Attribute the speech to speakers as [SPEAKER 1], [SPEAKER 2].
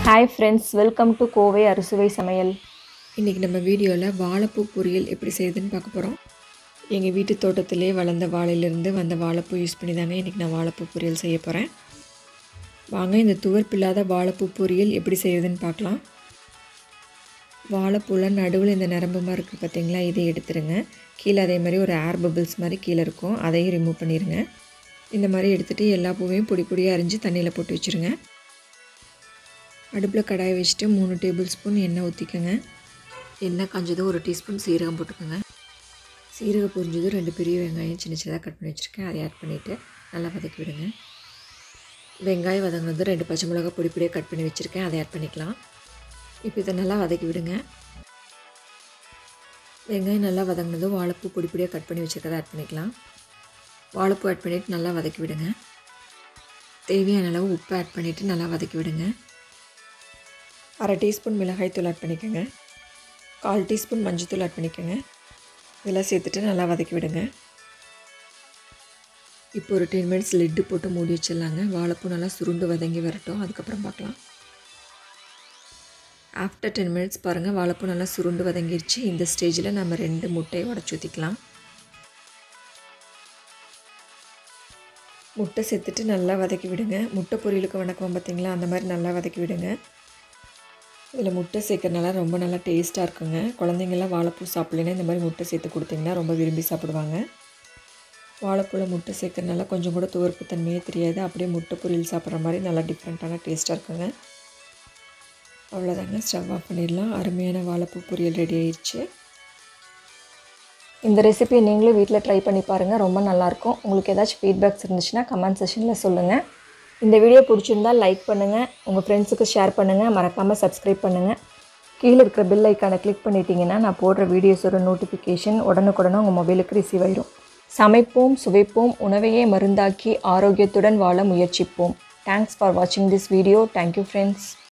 [SPEAKER 1] hi friends welcome to Kovai அறுசுவை சமையல்
[SPEAKER 2] இன்றைக்கி நம்ம வீடியோவில் வாழைப்பூ பொரியல் எப்படி செய்யுதுன்னு பார்க்க போகிறோம் எங்கள் வீட்டு தோட்டத்திலே வளர்ந்த வாழையிலேருந்து வந்த வாழைப்பூ யூஸ் பண்ணி தாங்க இன்றைக்கி நான் வாழைப்பூ பொரியல் செய்ய போகிறேன் வாங்க இந்த துவர்ப்பில்லாத வாழைப்பூ பொரியல் எப்படி செய்யுதுன்னு பார்க்கலாம் வாழைப்பூவில் நடுவில் இந்த நரம்புமாக இருக்குது பார்த்தீங்களா இதை எடுத்துருங்க கீழே அதே மாதிரி ஒரு ஏர் பபிள்ஸ் மாதிரி கீழே இருக்கும் அதையும் ரிமூவ் பண்ணிடுங்க இந்த மாதிரி எடுத்துகிட்டு எல்லா பூவையும் பொடி பொடியாக அரிஞ்சு தண்ணியில் போட்டு வச்சுருங்க அடுப்பில் கடாயை வச்சுட்டு மூணு டேபிள் ஸ்பூன் எண்ணெய் ஊற்றிக்கோங்க எண்ணெய் காஞ்சதும் ஒரு டீஸ்பூன் சீரகம் போட்டுக்கோங்க சீரகம் பொரிஞ்சதும் ரெண்டு பெரிய வெங்காயம் சின்ன சின்னதாக கட் பண்ணி வச்சுருக்கேன் அதை ஆட் பண்ணிவிட்டு நல்லா வதக்கி விடுங்க வெங்காயம் வதங்கினதும் ரெண்டு பச்சை மிளகா பொடி பொடியாக கட் பண்ணி வச்சுருக்கேன் அதை ஆட் பண்ணிக்கலாம் இப்போ இதை நல்லா வதக்கி விடுங்க வெங்காயம் நல்லா வதங்கினதும் வாழைப்பூ பொடி பொடியாக கட் பண்ணி வச்சுருக்கதை ஆட் பண்ணிக்கலாம் வாழைப்பூ ஆட் பண்ணிவிட்டு நல்லா வதக்கி விடுங்க தேவையான அளவு உப்பு ஆட் பண்ணிவிட்டு நல்லா வதக்கி விடுங்க அரை டீஸ்பூன் மிளகாய்த்தூள் ஆட் பண்ணிக்கோங்க கால் டீஸ்பூன் மஞ்சள்தூள் ஆட் பண்ணிக்கோங்க இதெல்லாம் சேர்த்துட்டு நல்லா வதக்கி விடுங்க இப்போ ஒரு டென் மினிட்ஸ் லெட்டு போட்டு மூடி வச்சிடலாங்க வாழைப்பூ நல்லா சுருண்டு வதங்கி வரட்டும் அதுக்கப்புறம் பார்க்கலாம் ஆஃப்டர் டென் மினிட்ஸ் பாருங்கள் வாழைப்பூ நல்லா சுருண்டு வதங்கிடுச்சு இந்த ஸ்டேஜில் நம்ம ரெண்டு முட்டையை உடச்சி ஊற்றிக்கலாம் முட்டை சேர்த்துட்டு நல்லா வதக்கி விடுங்க முட்டை பொரியலுக்கு வணக்கம் பார்த்தீங்களா அந்த மாதிரி நல்லா வதக்கி விடுங்க இதில் முட்டை சேர்க்கறனால ரொம்ப நல்லா டேஸ்ட்டாக இருக்குங்க குழந்தைங்கள்லாம் வாழைப்பூ சாப்பிட்லன்னா இந்த மாதிரி முட்டை சேர்த்து கொடுத்தீங்கன்னா ரொம்ப விரும்பி சாப்பிடுவாங்க வாழைப்பூவில் முட்டை சேர்க்கறனால கொஞ்சம் கூட துவர்ப்பு தன்மையே தெரியாது அப்படியே முட்டை பொரியல் சாப்பிட்ற மாதிரி நல்லா டிஃப்ரெண்ட்டான டேஸ்ட்டாக இருக்குங்க அவ்வளோதாங்க ஸ்டவ் ஆஃப் பண்ணிடலாம் அருமையான வாழைப்பூ பொரியல் ரெடி ஆயிடுச்சு
[SPEAKER 1] இந்த ரெசிபியை நீங்களும் வீட்டில் ட்ரை பண்ணி பாருங்கள் ரொம்ப நல்லாயிருக்கும் உங்களுக்கு ஏதாச்சும் ஃபீட்பேக்ஸ் இருந்துச்சுன்னா கமெண்ட் செஷனில் சொல்லுங்கள் இந்த வீடியோ பிடிச்சிருந்தால் லைக் பண்ணுங்கள் உங்கள் ஃப்ரெண்ட்ஸுக்கு ஷேர் பண்ணுங்கள் மறக்காமல் சப்ஸ்கிரைப் பண்ணுங்கள் கீழே இருக்கிற பில் ஐக்கானை கிளிக் பண்ணிட்டீங்கன்னா நான் போடுற வீடியோஸோட நோட்டிஃபிகேஷன் உடனுக்குடனே உங்கள் மொபைலுக்கு ரிசீவ் ஆயிரும் சமைப்போம் சுவைப்போம் உணவையே மருந்தாக்கி ஆரோக்கியத்துடன் வாழ முயற்சிப்போம் தேங்க்ஸ் ஃபார் வாட்சிங் திஸ் வீடியோ தேங்க்யூ ஃப்ரெண்ட்ஸ்